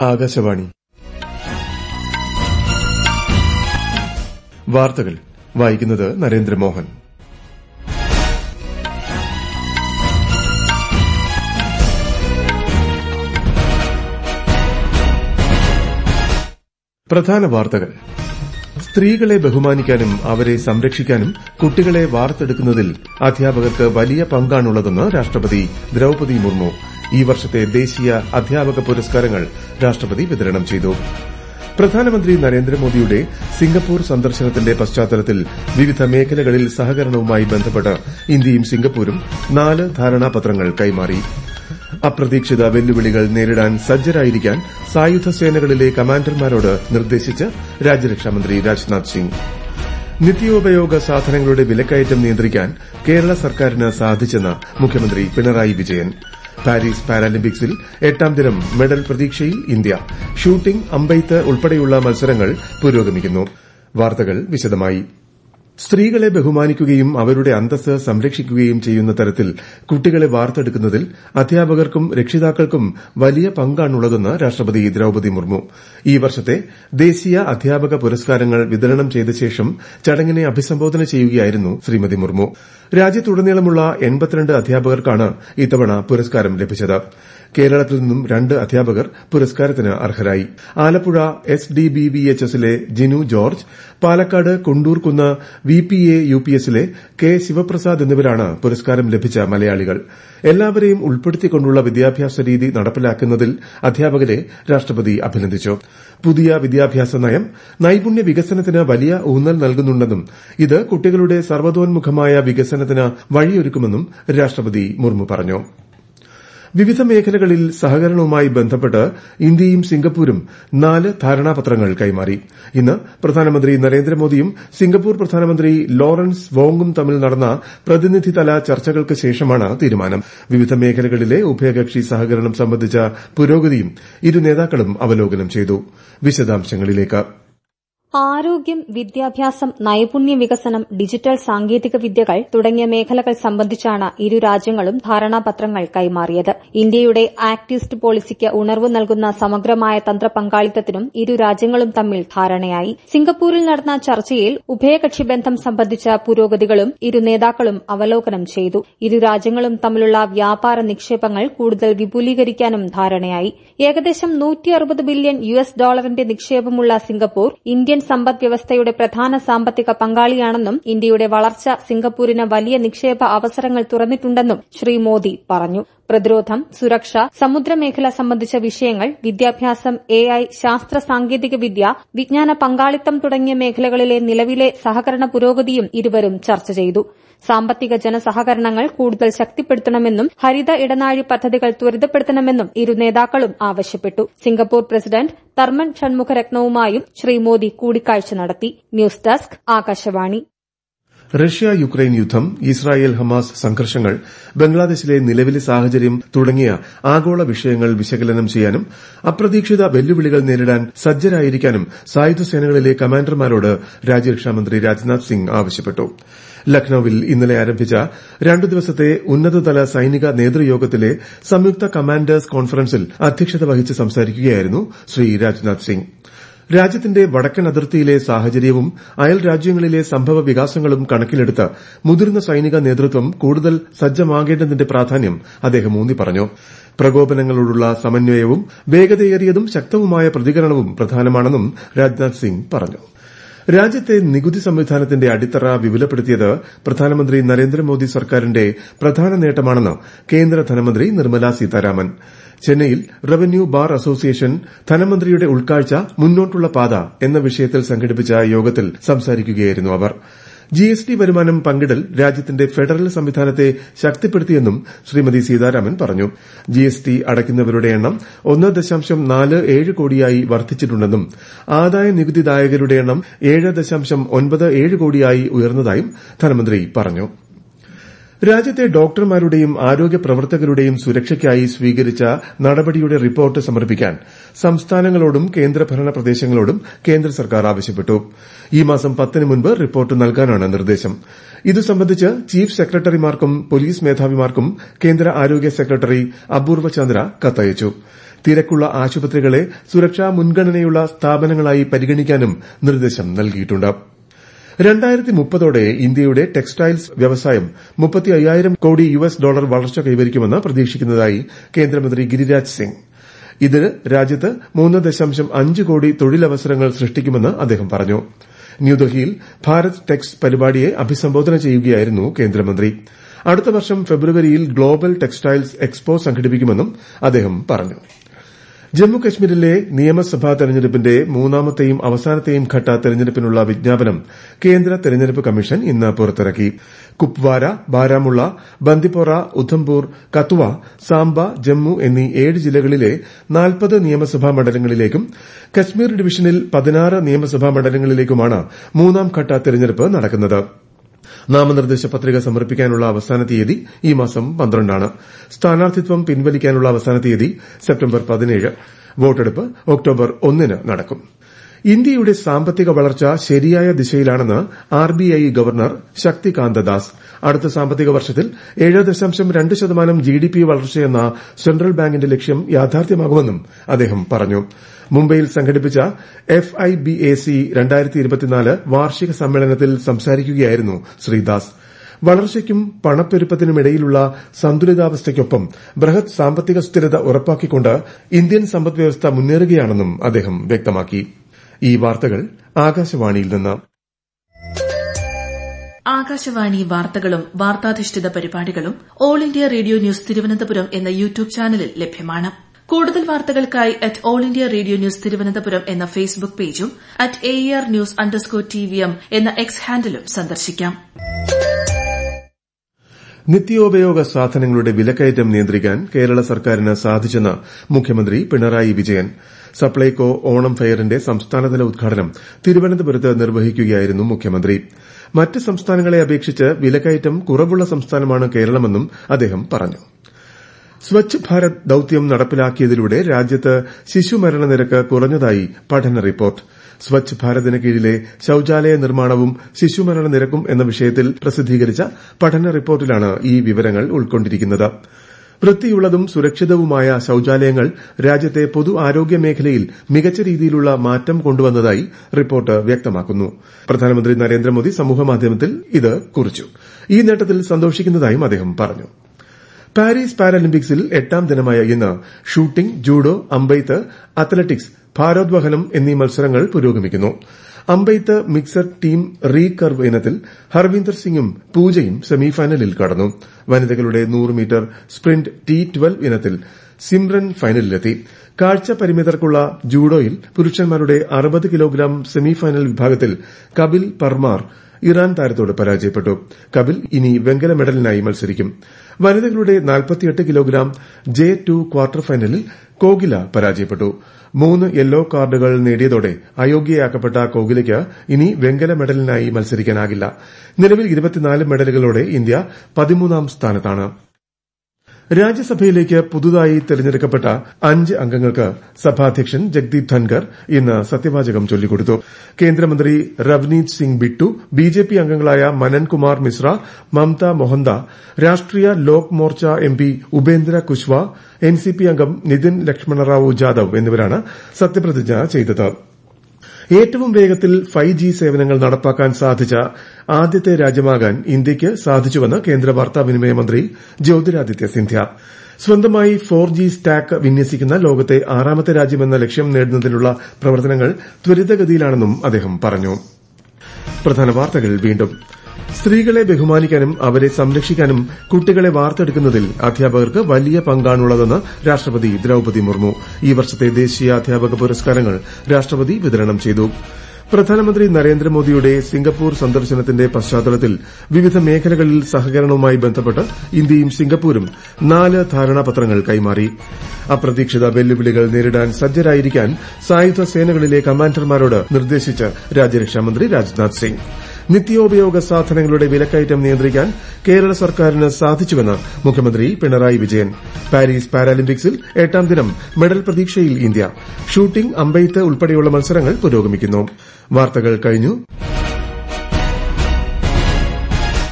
ആകാശവാണി വാർത്തകൾ വായിക്കുന്നത് നരേന്ദ്രമോഹൻ പ്രധാന വാർത്തകൾ സ്ത്രീകളെ ബഹുമാനിക്കാനും അവരെ സംരക്ഷിക്കാനും കുട്ടികളെ വാർത്തെടുക്കുന്നതിൽ അധ്യാപകർക്ക് വലിയ പങ്കാണുള്ളതെന്ന് രാഷ്ട്രപതി ദ്രൌപതി മുർമു ഈ വർഷത്തെ ദേശീയ അധ്യാപക പുരസ്കാരങ്ങൾ രാഷ്ട്രപതി വിതരണം ചെയ്തു പ്രധാനമന്ത്രി നരേന്ദ്രമോദിയുടെ സിംഗപ്പൂർ സന്ദർശനത്തിന്റെ പശ്ചാത്തലത്തിൽ വിവിധ മേഖലകളിൽ സഹകരണവുമായി ബന്ധപ്പെട്ട് ഇന്ത്യയും സിംഗപ്പൂരും നാല് ധാരണാപത്രങ്ങൾ കൈമാറി അപ്രതീക്ഷിത വെല്ലുവിളികൾ നേരിടാൻ സജ്ജരായിരിക്കാൻ സായുധ സേനകളിലെ കമാൻഡർമാരോട് നിർദ്ദേശിച്ച് രാജ്യരക്ഷാമന്ത്രി രാജ്നാഥ് സിംഗ് നിത്യോപയോഗ സാധനങ്ങളുടെ വിലക്കയറ്റം നിയന്ത്രിക്കാൻ കേരള സർക്കാരിന് സാധിച്ചെന്ന് മുഖ്യമന്ത്രി പിണറായി വിജയൻ പാരീസ് പാരാലിമ്പിക്സിൽ എട്ടാം ദിനം മെഡൽ പ്രതീക്ഷയിൽ ഇന്ത്യ ഷൂട്ടിംഗ് അമ്പെയ്ത്ത് ഉൾപ്പെടെയുള്ള മത്സരങ്ങൾ പുരോഗമിക്കുന്നു വാർത്തകൾ വിശദമായി സ്ത്രീകളെ ബഹുമാനിക്കുകയും അവരുടെ അന്തസ് സംരക്ഷിക്കുകയും ചെയ്യുന്ന തരത്തിൽ കുട്ടികളെ വാർത്തെടുക്കുന്നതിൽ അധ്യാപകർക്കും രക്ഷിതാക്കൾക്കും വലിയ പങ്കാണുള്ളതെന്ന് രാഷ്ട്രപതി ദ്രൌപതി മുർമു ഈ വർഷത്തെ ദേശീയ അധ്യാപക പുരസ്കാരങ്ങൾ വിതരണം ചെയ്ത ശേഷം ചടങ്ങിനെ അഭിസംബോധന ചെയ്യുകയായിരുന്നു ശ്രീമതി മുർമു രാജ്യത്തുടനീളമുള്ള എൺപത്തിരണ്ട് അധ്യാപകർക്കാണ് ഇത്തവണ പുരസ്കാരം ലഭിച്ചത് കേരളത്തിൽ നിന്നും രണ്ട് അധ്യാപകർ പുരസ്കാരത്തിന് അർഹരായി Alappuzha S D B V H എസിലെ Jinu George Palakkad Kundurkunnu V P A U P എസിലെ കെ ശിവപ്രസാദ് എന്നിവരാണ് പുരസ്കാരം ലഭിച്ച മലയാളികൾ എല്ലാവരെയും ഉൾപ്പെടുത്തിക്കൊണ്ടുള്ള വിദ്യാഭ്യാസ രീതി നടപ്പിലാക്കുന്നതിൽ അധ്യാപകരെ രാഷ്ട്രപതി അഭിനന്ദിച്ചു പുതിയ വിദ്യാഭ്യാസ നയം നൈപുണ്യ വികസനത്തിന് വലിയ ഊന്നൽ നൽകുന്നുണ്ടെന്നും ഇത് കുട്ടികളുടെ സർവ്വതോന്മുഖമായ വികസനത്തിന് വഴിയൊരുക്കുമെന്നും രാഷ്ട്രപതി മുർമു പറഞ്ഞു വിവിധ മേഖലകളിൽ സഹകരണവുമായി ബന്ധപ്പെട്ട് ഇന്ത്യയും സിംഗപ്പൂരും നാല് ധാരണാപത്രങ്ങൾ കൈമാറി ഇന്ന് പ്രധാനമന്ത്രി നരേന്ദ്രമോദിയും സിംഗപ്പൂർ പ്രധാനമന്ത്രി ലോറൻസ് വോങ്ങും തമ്മിൽ നടന്ന പ്രതിനിധിതല ചർച്ചകൾക്ക് ശേഷമാണ് തീരുമാനം വിവിധ മേഖലകളിലെ ഉഭയകക്ഷി സഹകരണം സംബന്ധിച്ച പുരോഗതിയും ഇരു നേതാക്കളും അവലോകനം ചെയ്തു വിശദാംശങ്ങളിലേക്ക് ആരോഗ്യം വിദ്യാഭ്യാസം നൈപുണ്യ വികസനം ഡിജിറ്റൽ സാങ്കേതിക വിദ്യകൾ തുടങ്ങിയ മേഖലകൾ സംബന്ധിച്ചാണ് ഇരു രാജ്യങ്ങളും ധാരണാപത്രങ്ങൾ കൈമാറിയത് ഇന്ത്യയുടെ ആക്ട് ഈസ്റ്റ് പോളിസിക്ക് ഉണർവ് നൽകുന്ന സമഗ്രമായ തന്ത്രപങ്കാളിത്തത്തിനും ഇരു രാജ്യങ്ങളും തമ്മിൽ ധാരണയായി സിംഗപ്പൂരിൽ നടന്ന ചർച്ചയിൽ ഉഭയകക്ഷി ബന്ധം സംബന്ധിച്ച പുരോഗതികളും ഇരു നേതാക്കളും അവലോകനം ചെയ്തു ഇരു രാജ്യങ്ങളും തമ്മിലുള്ള വ്യാപാര നിക്ഷേപങ്ങൾ കൂടുതൽ വിപുലീകരിക്കാനും ധാരണയായി ഏകദേശം ബില്യൺ യു എസ് ഡോളറിന്റെ നിക്ഷേപമുള്ള സിംഗപ്പൂർ ഇന്ത്യൻ സമ്പദ് വ്യവസ്ഥയുടെ പ്രധാന സാമ്പത്തിക പങ്കാളിയാണെന്നും ഇന്ത്യയുടെ വളർച്ച സിംഗപ്പൂരിന് വലിയ നിക്ഷേപ അവസരങ്ങൾ തുറന്നിട്ടുണ്ടെന്നും ശ്രീ മോദി പറഞ്ഞു പ്രതിരോധം സുരക്ഷ സമുദ്രമേഖല സംബന്ധിച്ച വിഷയങ്ങൾ വിദ്യാഭ്യാസം എ ഐ ശാസ്ത്ര സാങ്കേതിക വിദ്യ വിജ്ഞാന പങ്കാളിത്തം തുടങ്ങിയ മേഖലകളിലെ നിലവിലെ സഹകരണ പുരോഗതിയും ഇരുവരും ചർച്ച ചെയ്തു സാമ്പത്തിക ജനസഹകരണങ്ങൾ കൂടുതൽ ശക്തിപ്പെടുത്തണമെന്നും ഹരിത ഇടനാഴി പദ്ധതികൾ ത്വരിതപ്പെടുത്തണമെന്നും ഇരു നേതാക്കളും ആവശ്യപ്പെട്ടു സിംഗപ്പൂർ പ്രസിഡന്റ് തർമൻ ഷൺമുഖരത്നവുമായും ശ്രീ മോദി കൂടിക്കാഴ്ച നടത്തി news desk Akashvani Russia Ukraine യുദ്ധം ഇസ്രായേൽ ഹമാസ് സംഘർഷങ്ങൾ ബംഗ്ലാദേശിലെ നിലവിലെ സാഹചര്യം തുടങ്ങിയ ആഗോള വിഷയങ്ങൾ വിശകലനം ചെയ്യാനും അപ്രതീക്ഷിത വെല്ലുവിളികൾ നേരിടാൻ സജ്ജരായിരിക്കാനും സായുധ സേനകളിലെ കമാൻഡർമാരോട് രാജ്യരക്ഷാമന്ത്രി രാജ്നാഥ് സിംഗ് ആവശ്യപ്പെട്ടു ലക്നൌവിൽ ഇന്നലെ ആരംഭിച്ച രണ്ടു ദിവസത്തെ ഉന്നതതല സൈനിക നേതൃയോഗത്തിലെ സംയുക്ത കമാൻഡേഴ്സ് കോൺഫറൻസിൽ അധ്യക്ഷത വഹിച്ച് സംസാരിക്കുകയായിരുന്നു ശ്രീ രാജ്നാഥ് സിംഗ് രാജ്യത്തിന്റെ വടക്കൻ അതിർത്തിയിലെ സാഹചര്യവും അയൽ രാജ്യങ്ങളിലെ സംഭവ വികാസങ്ങളും കണക്കിലെടുത്ത് മുതിർന്ന സൈനിക നേതൃത്വം കൂടുതൽ സജ്ജമാകേണ്ടതിന്റെ പ്രാധാന്യം അദ്ദേഹം ഊന്നി പറഞ്ഞു പ്രകോപനങ്ങളോടുള്ള സമന്വയവും വേഗതയേറിയതും ശക്തവുമായ പ്രതികരണവും പ്രധാനമാണെന്നും രാജ്നാഥ് സിംഗ് പറഞ്ഞു രാജ്യത്തെ നികുതി സംവിധാനത്തിന്റെ അടിത്തറ വിപുലപ്പെടുത്തിയത് പ്രധാനമന്ത്രി നരേന്ദ്രമോദി സർക്കാരിന്റെ പ്രധാന നേട്ടമാണെന്ന് കേന്ദ്ര ധനമന്ത്രി നിർമ്മല സീതാരാമൻ ചെന്നൈയിൽ റവന്യൂ ബാർ അസോസിയേഷൻ ധനമന്ത്രിയുടെ ഉൾക്കാഴ്ച മുന്നോട്ടുള്ള പാത എന്ന വിഷയത്തിൽ സംഘടിപ്പിച്ച യോഗത്തിൽ സംസാരിക്കുകയായിരുന്നു അവർ ജിഎസ്ടി വരുമാനം പങ്കിടൽ രാജ്യത്തിന്റെ ഫെഡറൽ സംവിധാനത്തെ ശക്തിപ്പെടുത്തിയെന്നും ശ്രീമതി സീതാരാമൻ പറഞ്ഞു ജിഎസ്ടി അടയ്ക്കുന്നവരുടെ എണ്ണം ഒന്ന് ദശാംശം നാല് ഏഴ് കോടിയായി വർദ്ധിച്ചിട്ടുണ്ടെന്നും ആദായ നികുതിദായകരുടെ എണ്ണം ഏഴ് ദശാംശം ഒൻപത് ഏഴ് കോടിയായി ഉയർന്നതായും ധനമന്ത്രി പറഞ്ഞു രാജ്യത്തെ ഡോക്ടർമാരുടെയും ആരോഗ്യ പ്രവർത്തകരുടെയും സുരക്ഷയ്ക്കായി സ്വീകരിച്ച നടപടിയുടെ റിപ്പോർട്ട് സമർപ്പിക്കാൻ സംസ്ഥാനങ്ങളോടും കേന്ദ്രഭരണ പ്രദേശങ്ങളോടും കേന്ദ്ര സർക്കാർ ആവശ്യപ്പെട്ടു ഈ മാസം പത്തിന് മുൻപ് റിപ്പോർട്ട് നൽകാനാണ് നിർദ്ദേശം ഇതു സംബന്ധിച്ച് ചീഫ് സെക്രട്ടറിമാർക്കും പോലീസ് മേധാവിമാർക്കും കേന്ദ്ര ആരോഗ്യ സെക്രട്ടറി അപൂർവ ചന്ദ്ര കത്തയച്ചു തിരക്കുള്ള ആശുപത്രികളെ സുരക്ഷാ മുൻഗണനയുള്ള സ്ഥാപനങ്ങളായി പരിഗണിക്കാനും നിർദ്ദേശം നൽകിയിട്ടുണ്ട് രണ്ടായിരത്തി മുപ്പതോടെ ഇന്ത്യയുടെ ടെക്സ്റ്റൈൽസ് വ്യവസായം മുപ്പത്തി അയ്യായിരം കോടി യു എസ് ഡോളർ വളർച്ച കൈവരിക്കുമെന്ന് പ്രതീക്ഷിക്കുന്നതായി കേന്ദ്രമന്ത്രി ഗിരിരാജ് സിംഗ് ഇത് രാജ്യത്ത് മൂന്ന് ദശാംശം അഞ്ച് കോടി തൊഴിലവസരങ്ങൾ സൃഷ്ടിക്കുമെന്ന് അദ്ദേഹം പറഞ്ഞു ന്യൂഡൽഹിയിൽ ഭാരത് ടെക്സ് പരിപാടിയെ അഭിസംബോധന ചെയ്യുകയായിരുന്നു കേന്ദ്രമന്ത്രി അടുത്ത വർഷം ഫെബ്രുവരിയിൽ ഗ്ലോബൽ ടെക്സ്റ്റൈൽസ് എക്സ്പോ സംഘടിപ്പിക്കുമെന്നും അദ്ദേഹം പറഞ്ഞു ജമ്മുകശ്മീരിലെ നിയമസഭാ തെരഞ്ഞെടുപ്പിന്റെ മൂന്നാമത്തെയും അവസാനത്തെയും ഘട്ട തെരഞ്ഞെടുപ്പിനുള്ള വിജ്ഞാപനം കേന്ദ്ര തെരഞ്ഞെടുപ്പ് കമ്മീഷൻ ഇന്ന് പുറത്തിറക്കി കുപ്വാര ബാരാമുള്ള ബന്ദിപ്പോറ ഉധംപൂർ കത്വ സാംബ ജമ്മു എന്നീ ഏഴ് ജില്ലകളിലെ നാൽപ്പത് നിയമസഭാ മണ്ഡലങ്ങളിലേക്കും കശ്മീർ ഡിവിഷനിൽ പതിനാറ് നിയമസഭാ മണ്ഡലങ്ങളിലേക്കുമാണ് മൂന്നാം ഘട്ട തെരഞ്ഞെടുപ്പ് നടക്കുന്നത് നാമനിർദ്ദേശ പത്രിക സമർപ്പിക്കാനുള്ള അവസാന തീയതി ഈ മാസം പന്ത്രണ്ടാണ് സ്ഥാനാർത്ഥിത്വം പിൻവലിക്കാനുള്ള അവസാന തീയതി സെപ്റ്റംബർ പതിനേഴ് വോട്ടെടുപ്പ് ഒക്ടോബർ ഒന്നിന് നടക്കും ഇന്ത്യയുടെ സാമ്പത്തിക വളർച്ച ശരിയായ ദിശയിലാണെന്ന് ആർബിഐ ഗവർണർ ശക്തികാന്ത ദാസ് അടുത്ത സാമ്പത്തിക വർഷത്തിൽ ഏഴ് ദശാംശം രണ്ട് ശതമാനം ജിഡിപി വളർച്ചയെന്ന സെൻട്രൽ ബാങ്കിന്റെ ലക്ഷ്യം യാഥാർത്ഥ്യമാകുമെന്നും അദ്ദേഹം പറഞ്ഞു മുംബൈയിൽ സംഘടിപ്പിച്ച F I B A C വാർഷിക സമ്മേളനത്തിൽ സംസാരിക്കുകയായിരുന്നു ശ്രീ ദാസ് വളർച്ചയ്ക്കും പണപ്പെരുപ്പത്തിനുമിടയിലുള്ള സന്തുലിതാവസ്ഥയ്ക്കൊപ്പം ബൃഹത് സാമ്പത്തിക സ്ഥിരത ഉറപ്പാക്കിക്കൊണ്ട് ഇന്ത്യൻ സമ്പദ്വ്യവസ്ഥ മുന്നേറുകയാണെന്നും അദ്ദേഹം വ്യക്തമാക്കി ഈ വാർത്തകൾ ആകാശവാണിയിൽ നിന്ന് ആകാശവാണി വാർത്തകളും വാർത്താധിഷ്ഠിത പരിപാടികളും all India radio news Thiruvananthapuram എന്ന യൂട്യൂബ് ചാനലിൽ ലഭ്യമാണ് കൂടുതൽ വാർത്തകൾക്കായി at all India radio news Thiruvananthapuram എന്ന ഫേസ്ബുക്ക് പേജും at A R news underscore T V M എന്ന എക്സ് ഹാൻഡിലും സന്ദർശിക്കാം നിത്യോപയോഗ സാധനങ്ങളുടെ വിലക്കയറ്റം നിയന്ത്രിക്കാൻ കേരള സർക്കാരിന് സാധിച്ചെന്ന് മുഖ്യമന്ത്രി പിണറായി വിജയൻ സപ്ലൈകോ ഓണം ഫെയറിന്റെ സംസ്ഥാനതല ഉദ്ഘാടനം തിരുവനന്തപുരത്ത് നിർവഹിക്കുകയായിരുന്നു മുഖ്യമന്ത്രി മറ്റ് സംസ്ഥാനങ്ങളെ അപേക്ഷിച്ച് വിലക്കയറ്റം കുറവുള്ള സംസ്ഥാനമാണ് കേരളമെന്നും അദ്ദേഹം പറഞ്ഞു സ്വച്ഛ് ഭാരത് ദൌത്യം നടപ്പിലാക്കിയതിലൂടെ രാജ്യത്ത് ശിശുമരണ നിരക്ക് കുറഞ്ഞതായി പഠന റിപ്പോർട്ട് സ്വച്ഛ് ഭാരതിന് കീഴിലെ ശൌചാലയ നിർമ്മാണവും ശിശുമരണ നിരക്കും എന്ന വിഷയത്തിൽ പ്രസിദ്ധീകരിച്ച പഠന റിപ്പോർട്ടിലാണ് ഈ വിവരങ്ങൾ ഉൾക്കൊണ്ടിരിക്കുന്നത് വൃത്തിയുള്ളതും സുരക്ഷിതവുമായ ശൌചാലയങ്ങൾ രാജ്യത്തെ പൊതു ആരോഗ്യ മേഖലയിൽ മികച്ച രീതിയിലുള്ള മാറ്റം കൊണ്ടുവന്നതായി റിപ്പോർട്ട് വ്യക്തമാക്കുന്നു പ്രധാനമന്ത്രി നരേന്ദ്രമോദി സമൂഹമാധ്യമത്തിൽ ഇത് കുറിച്ചു ഈ നേട്ടത്തിൽ സന്തോഷിക്കുന്നതായും അദ്ദേഹം പറഞ്ഞു പാരീസ് പാരാലിമ്പിക്സിൽ എട്ടാം ദിനമായ ഇന്ന് ഷൂട്ടിംഗ് ജൂഡോ അമ്പെയ്ത്ത് അത്ലറ്റിക്സ് ഭാരോദ്വഹനം എന്നീ മത്സരങ്ങൾ പുരോഗമിക്കുന്നു അമ്പെയ്ത്ത് മിക്സഡ് ടീം റീകർവ് ഇനത്തിൽ ഹർവീന്ദർ സിംഗും പൂജയും സെമിഫൈനലിൽ കടന്നു വനിതകളുടെ നൂറ് മീറ്റർ സ്പ്രിന്റ് ടി ട്വൽവ് ഇനത്തിൽ സിമ്രൻ ഫൈനലിലെത്തി കാഴ്ച പരിമിതർക്കുള്ള ജൂഡോയിൽ പുരുഷന്മാരുടെ അറുപത് കിലോഗ്രാം സെമിഫൈനൽ വിഭാഗത്തിൽ കപിൽ പർമാർ ഇറാൻ താരത്തോട് പരാജയപ്പെട്ടു കപിൽ ഇനി വെങ്കല മെഡലിനായി മത്സരിക്കും വനിതകളുടെ നാൽപ്പത്തിയെട്ട് കിലോഗ്രാം ജെ ടു ക്വാർട്ടർ ഫൈനലിൽ കോഗില പരാജയപ്പെട്ടു മൂന്ന് യെല്ലോ കാർഡുകൾ നേടിയതോടെ അയോഗ്യയാക്കപ്പെട്ട കോഗിലയ്ക്ക് ഇനി വെങ്കല മെഡലിനായി മത്സരിക്കാനാകില്ല നിലവിൽ ഇരുപത്തിനാല് മെഡലുകളോടെ ഇന്ത്യ പതിമൂന്നാം സ്ഥാനത്താണ് രാജ്യസഭയിലേക്ക് പുതുതായി തെരഞ്ഞെടുക്കപ്പെട്ട അഞ്ച് അംഗങ്ങൾക്ക് സഭാധ്യക്ഷൻ ജഗ്ദീപ് ധൻകർ ഇന്ന് സത്യവാചകം ചൊല്ലിക്കൊടുത്തു കേന്ദ്രമന്ത്രി റവ്നീത് സിംഗ് ബിട്ടു ബിജെപി അംഗങ്ങളായ മനൻകുമാർ മിശ്ര മമത മൊഹന്ത രാഷ്ട്രീയ ലോക് മോർച്ച എംപി ഉപേന്ദ്ര കുശ്വ എൻസിപി അംഗം നിതിൻ ലക്ഷ്മണറാവു ജാദവ് എന്നിവരാണ് സത്യപ്രതിജ്ഞ ചെയ്തത് ഏറ്റവും വേഗത്തിൽ ഫൈവ് ജി സേവനങ്ങൾ നടപ്പാക്കാൻ സാധിച്ച ആദ്യത്തെ രാജ്യമാകാൻ ഇന്ത്യയ്ക്ക് സാധിച്ചുവെന്ന് കേന്ദ്ര വാർത്താവിനിമയ മന്ത്രി ജ്യോതിരാദിത്യ സിന്ധ്യ സ്വന്തമായി ഫോർ ജി സ്റ്റാക്ക് വിന്യസിക്കുന്ന ലോകത്തെ ആറാമത്തെ രാജ്യമെന്ന ലക്ഷ്യം നേടുന്നതിനുള്ള പ്രവർത്തനങ്ങൾ ത്വരിതഗതിയിലാണെന്നും അദ്ദേഹം പറഞ്ഞു പ്രധാന വാർത്തകൾ വീണ്ടും സ്ത്രീകളെ ബഹുമാനിക്കാനും അവരെ സംരക്ഷിക്കാനും കുട്ടികളെ വാർത്തെടുക്കുന്നതിൽ അധ്യാപകർക്ക് വലിയ പങ്കാണുള്ളതെന്ന് രാഷ്ട്രപതി ദ്രൌപതി മുർമു ഈ വർഷത്തെ ദേശീയ അധ്യാപക പുരസ്കാരങ്ങൾ രാഷ്ട്രപതി വിതരണം ചെയ്തു പ്രധാനമന്ത്രി നരേന്ദ്രമോദിയുടെ സിംഗപ്പൂർ സന്ദർശനത്തിന്റെ പശ്ചാത്തലത്തിൽ വിവിധ മേഖലകളിൽ സഹകരണവുമായി ബന്ധപ്പെട്ട് ഇന്ത്യയും സിംഗപ്പൂരും നാല് ധാരണാപത്രങ്ങൾ കൈമാറി അപ്രതീക്ഷിത വെല്ലുവിളികൾ നേരിടാൻ സജ്ജരായിരിക്കാൻ സായുധ സേനകളിലെ കമാൻഡർമാരോട് നിർദ്ദേശിച്ച് രാജ്യരക്ഷാമന്ത്രി രാജ്നാഥ് സിംഗ് നിത്യോപയോഗ സാധനങ്ങളുടെ വിലക്കയറ്റം നിയന്ത്രിക്കാൻ കേരള സർക്കാരിന് സാധിച്ചുവെന്ന് മുഖ്യമന്ത്രി പിണറായി വിജയൻ പാരീസ് പാരാലിമ്പിക്സിൽ എട്ടാം ദിനം മെഡൽ പ്രതീക്ഷയിൽ ഇന്ത്യ ഷൂട്ടിംഗ് അമ്പെയ്ത്ത് ഉൾപ്പെടെയുള്ള മത്സരങ്ങൾ പുരോഗമിക്കുന്നു വാർത്തകൾ കഴിഞ്ഞു